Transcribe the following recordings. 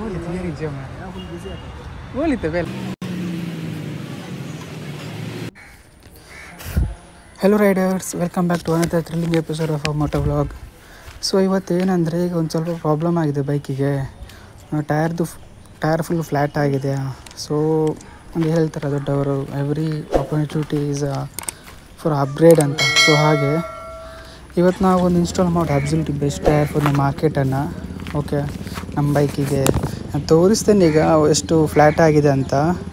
ಹೋಲಿತು ಏರಿ ಜಮ ಫುಲ್ ಬಿಸಿ ಆಗ್ತದೆ ಹೋಲಿತು ಬೆಲ್ hello riders welcome back to another thrilling episode of moto vlog so ಇವತ್ತು ಏನಂದರೆ ಈಗ ಒಂದು ಸ್ವಲ್ಪ ಪ್ರಾಬ್ಲಮ್ ಆಗಿದೆ ಬೈಕಿಗೆ ಟೈರ್ದು ಟೈರ್ ಫುಲ್ ಫ್ಲ್ಯಾಟ್ ಆಗಿದೆ ಸೊ ಒಂದು ಹೇಳ್ತಾರೆ ದೊಡ್ಡವರು every opportunity is for upgrade ಅಂತ ಸೊ ಹಾಗೆ ಇವತ್ತು ನಾವು ಒಂದು ಇನ್ಸ್ಟಾಲ್ ಮಾಡಿ ಅಬ್ಸಲ್ಯೂಟ್ ಬೆಸ್ಟ್ ಟೈರ್ ಫಾರ್ ನಮ್ಮ ಮಾರ್ಕೆಟನ್ನು ಓಕೆ ನಮ್ಮ ಬೈಕಿಗೆ ನಾನು ತೋರಿಸ್ತೇನೆ ಈಗ ಎಷ್ಟು ಫ್ಲ್ಯಾಟ್ ಆಗಿದೆ ಅಂತ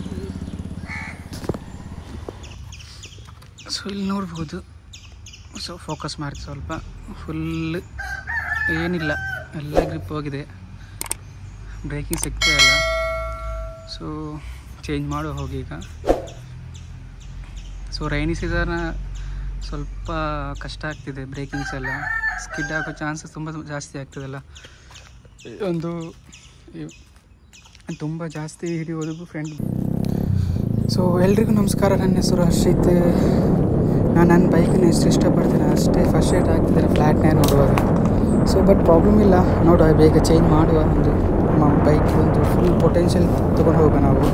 ಸೊ ಇಲ್ಲಿ ನೋಡ್ಬೋದು ಸೊ ಫೋಕಸ್ ಮಾಡಿ ಸ್ವಲ್ಪ ಫುಲ್ ಏನಿಲ್ಲ ಎಲ್ಲ ಗ್ರಿಪ್ ಹೋಗಿದೆ ಬ್ರೇಕಿಂಗ್ ಸಿಗ್ತಾ ಇಲ್ಲ ಸೊ ಚೇಂಜ್ ಮಾಡೋ ಹೋಗಿ ಈಗ ಸೊ ರೈನಿ ಸೀಸನ್ ಸ್ವಲ್ಪ ಕಷ್ಟ ಆಗ್ತಿದೆ ಬ್ರೇಕಿಂಗ್ಸ್ ಎಲ್ಲ ಸ್ಕಿಡ್ ಆಗೋ ಚಾನ್ಸಸ್ ತುಂಬ ಜಾಸ್ತಿ ಆಗ್ತದಲ್ಲ ಒಂದು ಇವ್- ತುಂಬ ಜಾಸ್ತಿ ಹಿಡಿಯೋದು ಫ್ರೆಂಡ್ ಸೊ ಎಲ್ರಿಗೂ ನಮಸ್ಕಾರ ನನ್ನ ಹೆಸರು ಹರ್ಷಿತ್ ನಾನು ನನ್ನ ಬೈಕನ್ನ ಎಷ್ಟು ಇಷ್ಟಪಡ್ತೀನಿ ಅಷ್ಟೇ ಫಸ್ಟ್ ಏಟ್ ಆಗ್ತಿದ್ದಾರೆ ಫ್ಲ್ಯಾಟ್ನೇ ನೋಡುವಾಗ ಸೊ ಬಟ್ ಪ್ರಾಬ್ಲಮ್ ಇಲ್ಲ ನೋಡುವ ಬೇಗ ಚೇಂಜ್ ಮಾಡುವ ಒಂದು ನಮ್ಮ ಬೈಕ್ ಒಂದು ಫುಲ್ ಪೊಟೆನ್ಷಿಯಲ್ ತೊಗೊಂಡು ಹೋಗುವ ನಾವು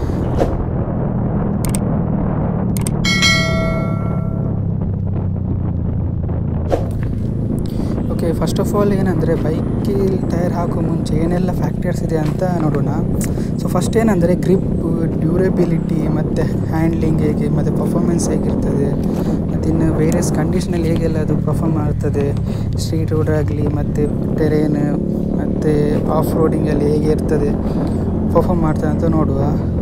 ಓಕೆ ಫಸ್ಟ್ ಆಫ್ ಆಲ್ ಏನಂದರೆ ಬೈಕಿಗೆ ಟೈರ್ ಹಾಕೋ ಮುಂಚೆ ಏನೆಲ್ಲ ಫ್ಯಾಕ್ಟರ್ಸ್ ಇದೆ ಅಂತ ನೋಡೋಣ ಸೊ ಫಸ್ಟ್ ಏನಂದರೆ ಗ್ರಿಪ್ ಡ್ಯೂರೇಬಿಲಿಟಿ ಮತ್ತು ಹ್ಯಾಂಡ್ಲಿಂಗ್ ಹೇಗೆ ಮತ್ತು ಪರ್ಫಾರ್ಮೆನ್ಸ್ ಹೇಗಿರ್ತದೆ ಮತ್ತು ಇನ್ನು ವೇರಿಯಸ್ ಕಂಡೀಷನಲ್ಲಿ ಹೇಗೆಲ್ಲ ಅದು ಪರ್ಫಾರ್ಮ್ ಮಾಡ್ತದೆ ಸ್ಟ್ರೀಟ್ ರೋಡ್ ಆಗಲಿ ಮತ್ತು ಟೆರೇನ್ ಮತ್ತು ಆಫ್ ರೋಡಿಂಗಲ್ಲಿ ಹೇಗೆ ಇರ್ತದೆ ಪರ್ಫಾರ್ಮ್ ಮಾಡ್ತದೆ ಅಂತ ನೋಡುವ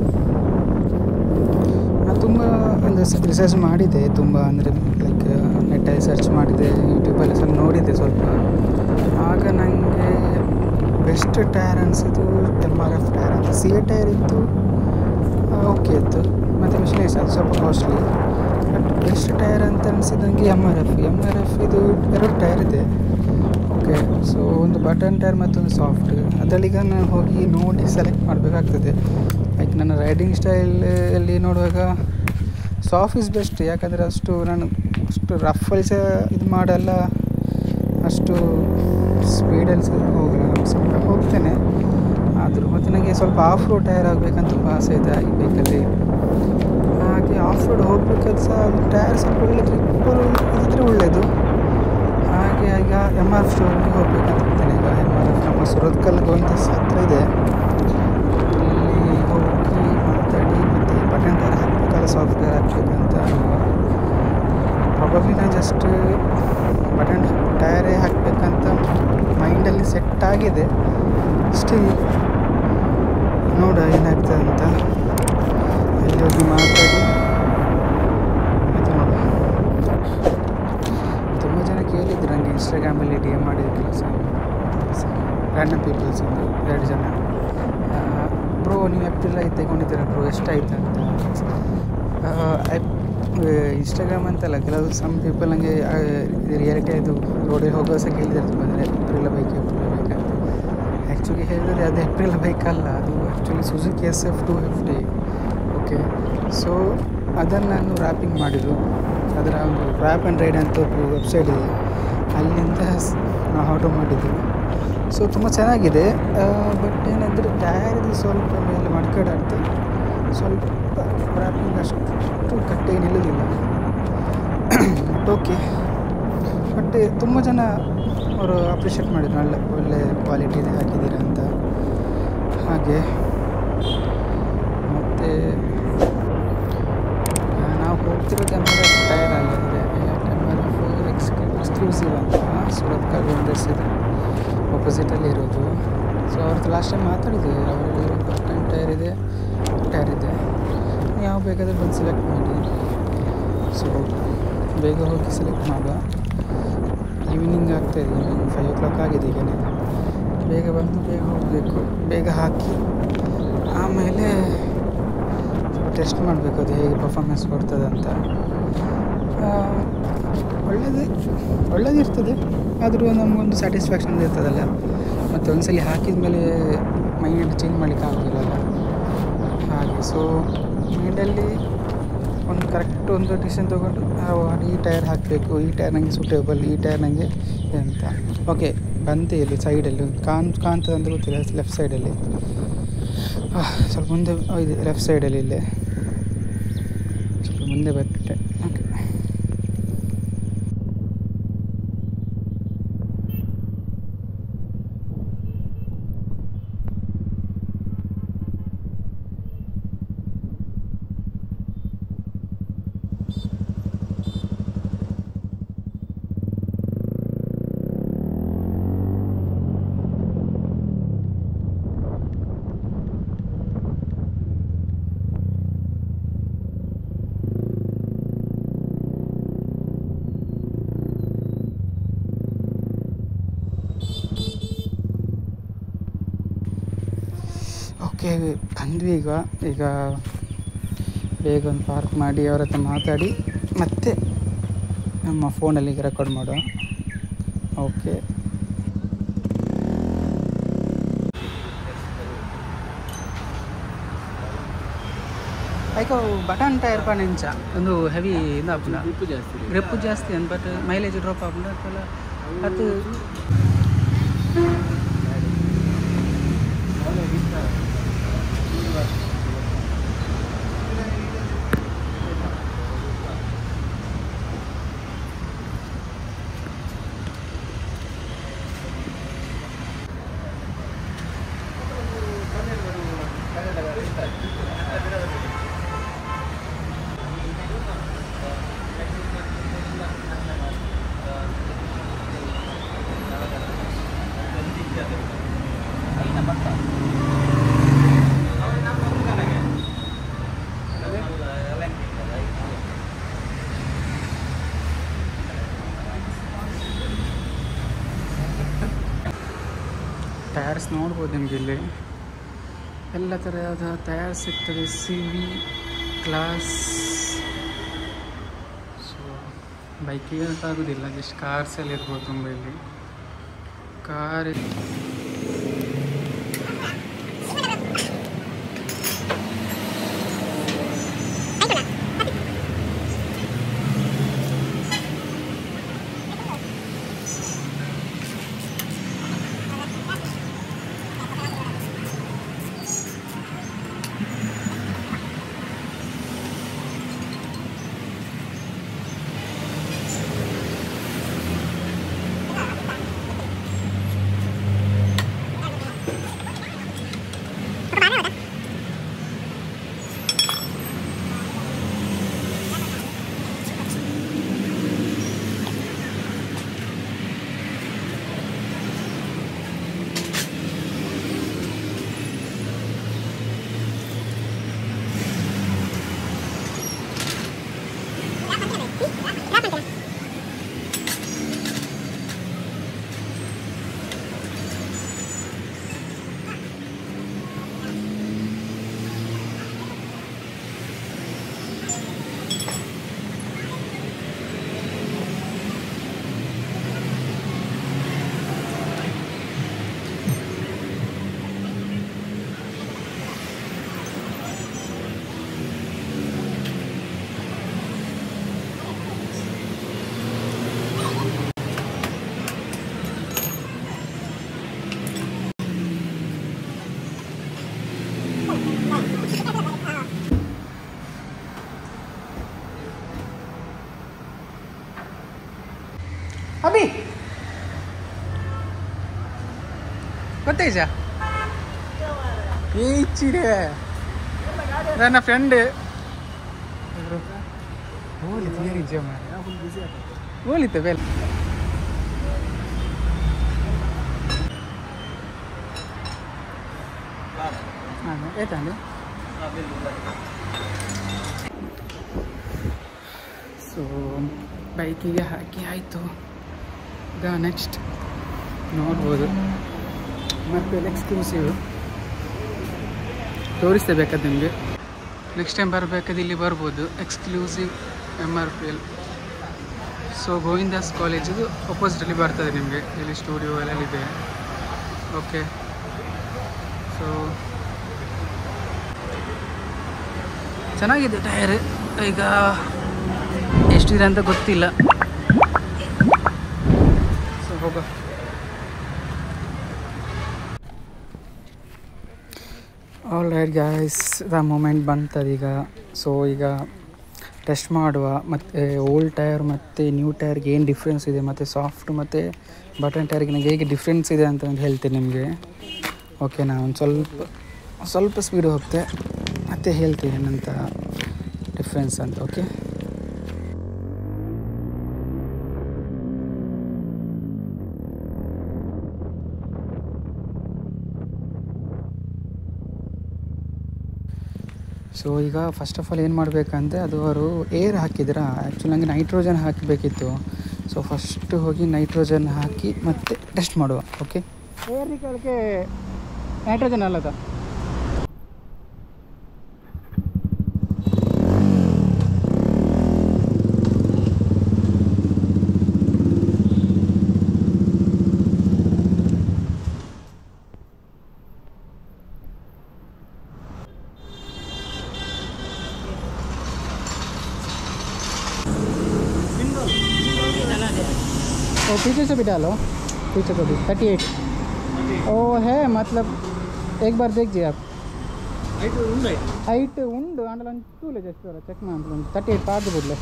ನಾನು ತುಂಬ ಒಂದು ರಿಸರ್ಚ್ ಮಾಡಿದೆ ತುಂಬ ಅಂದರೆ ಲೈಕ್ ನೆಟ್ಟಲ್ಲಿ ಸರ್ಚ್ ಮಾಡಿದೆ ಯೂಟ್ಯೂಬಲ್ಲಿ ಸ್ವಲ್ಪ ನೋಡಿದ್ದೆ ಸ್ವಲ್ಪ ಆಗ ನನಗೆ ಬೆಸ್ಟ್ ಟೈರ್ ಅನಿಸಿದ್ದು ಎಮ್ ಆರ್ ಎಫ್ ಟೈರ್ ಅಂತ ಸಿ ಎ ಟೈರ್ ಇತ್ತು ಓಕೆ ಇತ್ತು ಮತ್ತು ಮಿಷನ್ ಅದು ಸ್ವಲ್ಪ ಕಾಸ್ಟ್ಲಿ ಬಟ್ ಬೆಸ್ಟ್ ಟೈರ್ ಅಂತ ಅನಿಸಿದಂಗೆ M R F M R F ಇದು ಎರಡು ಟೈರ್ ಇದೆ ಓಕೆ ಸೊ ಒಂದು ಬಟನ್ ಟೈರ್ ಮತ್ತೊಂದು ಸಾಫ್ಟ್ ಅದರಲ್ಲೀಗ ನಾನು ಹೋಗಿ ನೋಡಿ ಸೆಲೆಕ್ಟ್ ಮಾಡಬೇಕಾಗ್ತದೆ ಲೈಕ್ ನನ್ನ ರೈಡಿಂಗ್ ಸ್ಟೈಲ್ ಅಲ್ಲಿ ನೋಡುವಾಗ ಸಾಫ್ಟ್ ಇಸ್ ಬೆಸ್ಟ್ ಯಾಕಂದರೆ ಅಷ್ಟು ನಾನು ಅಷ್ಟು ರಫಲ್ಲಿ ಸಹ ಇದು ಮಾಡಲ್ಲ ಅಷ್ಟು ಸ್ಪೀಡಲ್ಲಿ ಸಹ ಹೋಗಲ್ಲ ಸ್ವಲ್ಪ ಹೋಗ್ತೇನೆ ಆದರೂ ಮತ್ತು ನನಗೆ ಸ್ವಲ್ಪ ಆಫ್ ರೋಡ್ ಟೈರ್ ಆಗಬೇಕಂತ ತುಂಬ ಆಸೆ ಇದೆ ಈ ಬೈಕಲ್ಲಿ ಹಾಗೆ ಆಫ್ ರೋಡ್ ಹೋಗ್ಬೇಕಾದ್ರೆ ಸಹ ಅದು ಟೈರ್ ಸ್ವಲ್ಪ ಒಳ್ಳೆ ಗ್ರಿಪ್ಪರು ಇದ್ದರೆ ಒಳ್ಳೆಯದು ಹಾಗೆ ಈಗ ಎಮ್ ಆರ್ ಎಫ್ ಸ್ಟೋರ್ಗೆ ಹೋಗ್ಬೇಕಂತ ಇರ್ತೇನೆ ಈಗ ಎಮ್ ಆರ್ ಎಫ್ ನಮ್ಮ ಸುರತ್ಕಲ್ಗೆ ಒಂದು ಹತ್ರ ಇದೆ ಅಲ್ಲಿ ಹೋಗಿ ಮಾತಾಡಿ ಮತ್ತು ಬಟನ್ ಟೈರ್ ಹಾಕಬೇಕಲ್ಲ ಸಾಫ್ಟ್ವೇರ್ ಹಾಕ್ಬೇಕಂತ ಪ್ರಾಬಬ್ಲಿ ನಾನು ಜಸ್ಟ್ ಬಟನ್ ಟಯರೇ ಹಾಕಬೇಕಂತ ಮೈಂಡಲ್ಲಿ ಸೆಟ್ ಆಗಿದೆ ಸ್ಟಿಲ್ ನೋಡ ಏನಾಗ್ತದೆ ಅಂತ ಅಲ್ಲಿ ಹೋಗಿ ಮಾತಾಡಿ ಮತ್ತು ನೋಡ ತುಂಬ ಜನ ಕೇಳಿದ್ರು ನನಗೆ ಇನ್ಸ್ಟಾಗ್ರಾಮಲ್ಲಿ ಡಿ ಎಮ್ ಮಾಡಿದ್ರು ರ್ಯಾಂಡಮ್ ಪೀಪಲ್ಸ್ ಒಂದು ಎರಡು ಜನ ಬ್ರೋ ನೀವು ಎಪ್ರಿಲ್ ಐದು ತಗೊಂಡಿದ್ದೀರ ಬ್ರೋ ಎಷ್ಟಾಯ್ತು ಅಂತ ಇನ್ಸ್ಟಾಗ್ರಾಮ್ ಅಂತಲ್ಲ ಕೆಲವು ಸಮ್ ಪೀಪಲ್ ನನಗೆ ರಿಯಾಲಿಟಿ ಆಯಿತು ರೋಡಿಗೆ ಹೋಗೋ ಸಹ ಕೇಳಿದ್ದಾರೆ ತುಂಬ ಜನ ಎಪ್ರಿಲ್ ಬೈಕ್ ಎಪ್ರಿಲ್ ಬೈಕ್ ಅಂತ ಆ್ಯಕ್ಚುಲಿ ಹೇಳಿದ್ರೆ ಅದು ಎಪ್ರಿಲ್ ಬೈಕ್ ಅಲ್ಲ ಅದು actually Suzuki S F two fifty okay so ಅದನ್ನು ನಾನು ರ್ಯಾಪಿಂಗ್ ಮಾಡಿದ್ದು ಅದರ ಒಂದು ರ್ಯಾಪ್ ಆ್ಯಂಡ್ ರೈಡ್ ಅಂತ ಒಂದು ವೆಬ್ಸೈಟ್ ಇದೆ ಅಲ್ಲಿಂದ ಸ್- ನಾವು ಆರ್ಡರ್ ಮಾಡಿದ್ದು ಸೊ ತುಂಬ ಚೆನ್ನಾಗಿದೆ ಬಟ್ ಏನಂದರೆ ಟಯರ್ದು ಸ್ವಲ್ಪ ಮೇಲೆ ಮಡ್ಕಡಾಡ್ತು ಸ್ವಲ್ಪ ರ್ಯಾಪಿಂಗ್ ಅಷ್ಟು ಗಟ್ಟಿಗೆ ನಿಲ್ಲೋದಿಲ್ಲ ಬಟ್ ಓಕೆ ಬಟ್ ತುಂಬ ಜನ ಅವರು ಅಪ್ರಿಷಿಯೇಟ್ ಮಾಡಿದ್ರು ಒಳ್ಳೆ ಒಳ್ಳೆ ಕ್ವಾಲಿಟಿದೆ ಹಾಕಿದ್ದೀರಾ ಅಂತ ಹಾಗೆ ಮತ್ತು ನಾವು ಹೋಗ್ತಿರೋದು ಎಮ್ ಆರ್ ಎಫ್ ಟೈರ್ ಆಗಿದ್ರೆ M R F X exclusive ಅಂತ ಸೂರತ್ ಕಾಲ್ವೆಂಡರ್ಸ್ ಇದೆ ಆಪೋಸಿಟಲ್ಲಿ ಇರೋದು ಸೊ ಅವ್ರದ್ದು ಲಾಸ್ಟ್ ಟೈಮ್ ಮಾತಾಡಿದ್ದೆ ಅವರಲ್ಲಿ ಟೈಮ್ ಟೈರ್ ಇದೆ ಟೈರ್ ಇದೆ ಯಾವ ಬೇಕಾದರೂ ಬಂದು ಸೆಲೆಕ್ಟ್ ಮಾಡಿ ಸೊ ಬೇಗ ಹೋಗಿ ಸೆಲೆಕ್ಟ್ ಮಾಡುವ ಈವ್ನಿಂಗ್ ಆಗ್ತಾಯಿದೆ ಈವ್ನಿಂಗ್ ಫೈವ್ ಓ ಕ್ಲಾಕ್ ಆಗಿದೆ ಈಗಲೇ ಬೇಗ ಬಂದು ಬೇಗ ಹೋಗಬೇಕು ಬೇಗ ಹಾಕಿ ಆಮೇಲೆ ಸ್ವಲ್ಪ ಟೆಸ್ಟ್ ಮಾಡಬೇಕು ಅದು ಹೇಗೆ ಪರ್ಫಾರ್ಮೆನ್ಸ್ ಕೊಡ್ತದೆ ಅಂತ ಆ, ಒಳ್ಳೆಯದೇ ಒಳ್ಳೆದಿರ್ತದೆ ಆದರೂ ನಮಗೊಂದು ಸ್ಯಾಟಿಸ್ಫ್ಯಾಕ್ಷನ್ ಇರ್ತದಲ್ಲ ಮತ್ತು ಒಂದ್ಸಲಿ ಹಾಕಿದ ಮೇಲೆ ಮೈಂಡ್ ಚೇಂಜ್ ಮಾಡಲಿಕ್ಕೆ ಆಗೋದಿಲ್ಲಲ್ಲ ಹಾಗೆ ಸೊ ಮೈಂಡಲ್ಲಿ ಒಂದು ಕರೆಕ್ಟ್ ಒಂದು ಡಿಸಿಷನ್ ತೊಗೊಂಡು ಆ, ಈ ಟೈರ್ ಹಾಕಬೇಕು ಈ ಟೈರ್ ನನಗೆ ಸೂಟೇಬಲ್ ಈ ಟೈರ್ ನನಗೆ ಅಂತ ಓಕೆ ಬಂತೆ ಇಲ್ಲಿ ಸೈಡಲ್ಲಿ ಕಾನ್ ಕಾಣ್ತದೆ ಅಂತ ಗೊತ್ತಿಲ್ಲ ಲೆಫ್ಟ್ ಸೈಡಲ್ಲಿ ಸ್ವಲ್ಪ ಮುಂದೆ ಆ, ಇದೆ ಲೆಫ್ಟ್ ಸೈಡಲ್ಲಿ ಇಲ್ಲೇ ಸ್ವಲ್ಪ ಮುಂದೆ ಬರ್ಬಿಟ್ಟೆ ಓಕೆ ಓಕೆ ಬಂದ್ವಿ ಈಗ ಈಗ ಬೇಗ ಒಂದು ಪಾರ್ಕ್ ಮಾಡಿ ಅವ್ರ ಹತ್ರ ಮಾತಾಡಿ ಮತ್ತೆ ನಮ್ಮ ಫೋನಲ್ಲಿ ರೆಕಾರ್ಡ್ ಮಾಡುವ ಓಕೆ ಐಕೋ ಬಟನ್ ಟೈರ್ ಪಣ ಇಂಚ ಒಂದು ಹೆವಿ ಇದು ಆಪುಂಡ ಗ್ರಿಪ್ ಜಾಸ್ತಿ ಗ್ರಿಪ್ ಜಾಸ್ತಿ ಅನ್ ಬಟ್ ಮೈಲೇಜ್ ಡ್ರಾಪ್ ಆಪುಂಡ ಅತ್ತಲ್ಲ ಅದು ಟಯರ್ಸ್ ನೋಡ್ಬೋದು ನಿಮಗೆ ಇಲ್ಲಿ ಎಲ್ಲ ಥರದ ಟಯರ್ ಸಿಗ್ತದೆ ಸಿ ವಿ ಕ್ಲಾಸ್ ಸೊ ಬೈಕಿಗೆ ಅಂತ ಆಗೋದಿಲ್ಲ ಜಸ್ಟ್ ಕಾರ್ಸ್ ಎಲ್ಲ ಇರ್ಬೋದು ತುಂಬ ಇಲ್ಲಿ ಕಾರ್ ಅಭಿ ಗೊತ್ತೈಜ ಏ ಇಚ್ಚಿರೆ ನನ್ನ ಫ್ರೆಂಡ್ ಹೋಲಿತು ಏನಿಜ್ಜ ಹೋಲಿತು ಬೇಲ್ ಹಾಂ ಆಯ್ತಾ ಸೊ ಬೈಕಿಗೆ ಹಾಕಿ ಆಯಿತು ಈಗ ನೆಕ್ಸ್ಟ್ ನೋಡ್ಬೋದು ಮತ್ತೆ ಎಕ್ಸ್ಕ್ಲೂಸಿವ್ ತೋರಿಸ್ತೇ ಬೇಕಾದ ನಿಮಗೆ ನೆಕ್ಸ್ಟ್ ಟೈಮ್ ಬರಬೇಕಾದ್ರೆ ಇಲ್ಲಿ ಬರ್ಬೋದು exclusive M R P L so Govindas ಕಾಲೇಜಿದು ಅಪೋಸಿಟಲ್ಲಿ ಬರ್ತದೆ ನಿಮಗೆ ಇಲ್ಲಿ ಸ್ಟುಡಿಯೋ ಎಲ್ಲ ಇದೆ ಓಕೆ ಸೊ ಚೆನ್ನಾಗಿದೆ ಟೈರ್ ಈಗ ಎಷ್ಟಿದೆ ಅಂತ ಗೊತ್ತಿಲ್ಲ ಸೊ ಹೋಗ all right guys the moment ಬಂತದೀಗ ಸೊ ಈಗ ಟೆಸ್ಟ್ ಮಾಡುವ ಮತ್ತು ಓಲ್ಡ್ ಟೈರ್ ಮತ್ತು ನ್ಯೂ ಟೈರ್ಗೆ ಏನು ಡಿಫ್ರೆನ್ಸ್ ಇದೆ ಮತ್ತು ಸಾಫ್ಟ್ ಮತ್ತು ಬಟನ್ ಟೈರ್ಗೆ ನನಗೆ ಹೇಗೆ ಡಿಫ್ರೆನ್ಸ್ ಇದೆ ಅಂತ ಒಂದು ಹೇಳ್ತೀನಿ ನಿಮಗೆ ಓಕೆ ನಾನು ಒಂದು ಸ್ವಲ್ಪ ಸ್ವಲ್ಪ ಸ್ಪೀಡ್ ಹೋಗ್ತೆ ಮತ್ತೆ ಹೇಳ್ತೀನಿ ಏನಂತ ಡಿಫ್ರೆನ್ಸ್ ಅಂತ ಓಕೆ ಸೊ ಈಗ ಫಸ್ಟ್ ಆಫ್ ಆಲ್ ಏನು ಮಾಡಬೇಕಂದ್ರೆ ಅದು ಅವರು ಏರ್ ಹಾಕಿದ್ರ ಆ್ಯಕ್ಚುಲಿ ನನಗೆ ನೈಟ್ರೋಜನ್ ಹಾಕಬೇಕಿತ್ತು ಸೊ ಫಸ್ಟ್ ಹೋಗಿ ನೈಟ್ರೋಜನ್ ಹಾಕಿ ಮತ್ತೆ ಟೆಸ್ಟ್ ಮಾಡುವ ಓಕೆ ಏರ್ ಕೇಳಕ್ಕೆ ನೈಟ್ರೋಜನ್ ಅಲ್ಲದ ओ पीछे से भी डालो पीछे को भी थर्टी एट ओ है मतलब एक बार देखिए आप ಹೈಟ್ ಉಂಡು ಆಂಡಲ ಒಂದು ತೂಲೆ ಜಸ್ಟ್ ಚೆಕ್ ಮಾಡಿ ತರ್ಟಿ ಏಟ್ ಪಾದು ಬಿಡ್ಲೆ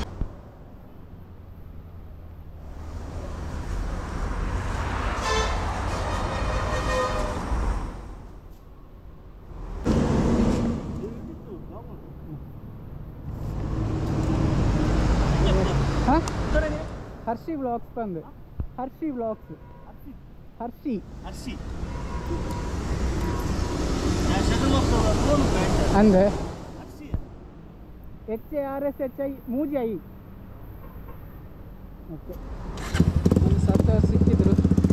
ಹಾಂ ಹರ್ಷಿ ಬ್ಲಾಗ್ಸ್ ಬಂದು ಹರ್ಷಿ ಬ್ಲಾಗ್ಸ್ ಹರ್ಷಿ ಅಂದ್ರೆ H A R S H I ಮೂಜಿ ಐ ಓಕೆ ಒಂದು ಸತ್ತ ಸಿಕ್ಕಿದ್ರು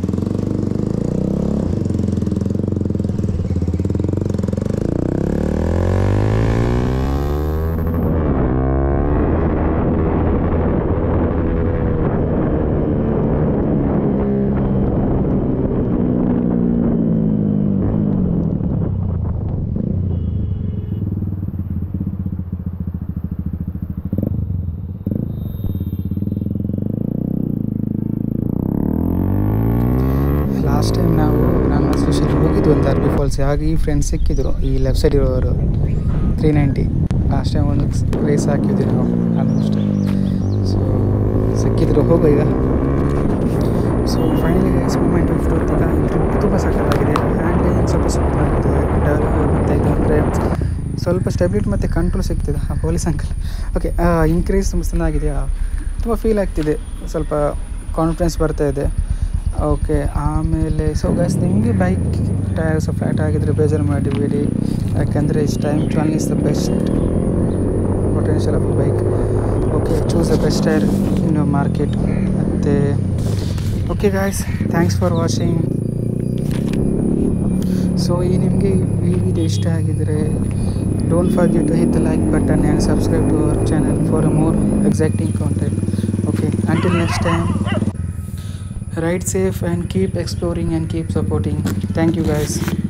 ಲಾಸ್ಟ್ ಟೈಮ್ ನಾವು ನಾನು ಸ್ಪೆಷಲಿ ಹೋಗಿದ್ವಿ ಒಂದು ಅರ್ಬಿ ಫಾಲ್ಸ್ ಹಾಗೆ ಈ ಫ್ರೆಂಡ್ಸ್ ಸಿಕ್ಕಿದ್ರು ಈ ಲೆಫ್ಟ್ ಸೈಡ್ ಇರೋರು ತ್ರೀ ನೈಂಟಿ ಲಾಸ್ಟ್ ಟೈಮ್ ಒಂದು ರೇಸ್ ಹಾಕಿದ್ವಿ ನಾವು ಆಲ್ಮೋಸ್ಟ್ ಸೊ ಸಿಕ್ಕಿದ್ರು ಹೋಗೋ ಈಗ so finally guys moment of truth ಈಗ ತುಂಬ ಸಖತ್ತಾಗಿದೆ ಹ್ಯಾಂಡ್ಲಿಂಗ್ ಸ್ವಲ್ಪ ಸೂಪರ್ ಆಗಿದೆ ಡೆವಲಪ್ ಮತ್ತು ಇದು ಅಂದರೆ ಸ್ವಲ್ಪ ಸ್ಟೆಬಿಲಿಟಿ ಮತ್ತು ಕಂಟ್ರೋಲ್ ಸಿಗ್ತಿದೆ ಆ ಪೊಲೀಸ್ ಅಂಕಲ್ ಓಕೆ ಇನ್ಕ್ರೀಸ್ ತುಂಬ ಚೆನ್ನಾಗಿದೆ ತುಂಬ ಫೀಲ್ ಆಗ್ತಿದೆ ಸ್ವಲ್ಪ ಕಾನ್ಫಿಡೆನ್ಸ್ ಬರ್ತಾ ಇದೆ ಓಕೆ ಆಮೇಲೆ ಸೊ ಗೈಸ್ ನಿಮಗೆ ಬೈಕ್ ಟೈರ್ಸ್ ಫ್ಲಾಟ್ ಆಗಿದ್ರೆ ಬೇಜಾರು ಮಾಡಿಬೇಡಿ ಯಾಕೆಂದರೆ is time twelve is the best potential of bike okay choose the best tyre in market ಮತ್ತು okay guys thanks for watching so ಈ ನಿಮಗೆ ಈ ವಿಡಿಯೋ ಇಷ್ಟ ಆಗಿದರೆ don't forget to hit the like button and subscribe to our channel for a more exciting content okay until next time ride safe and keep exploring and keep supporting thank you guys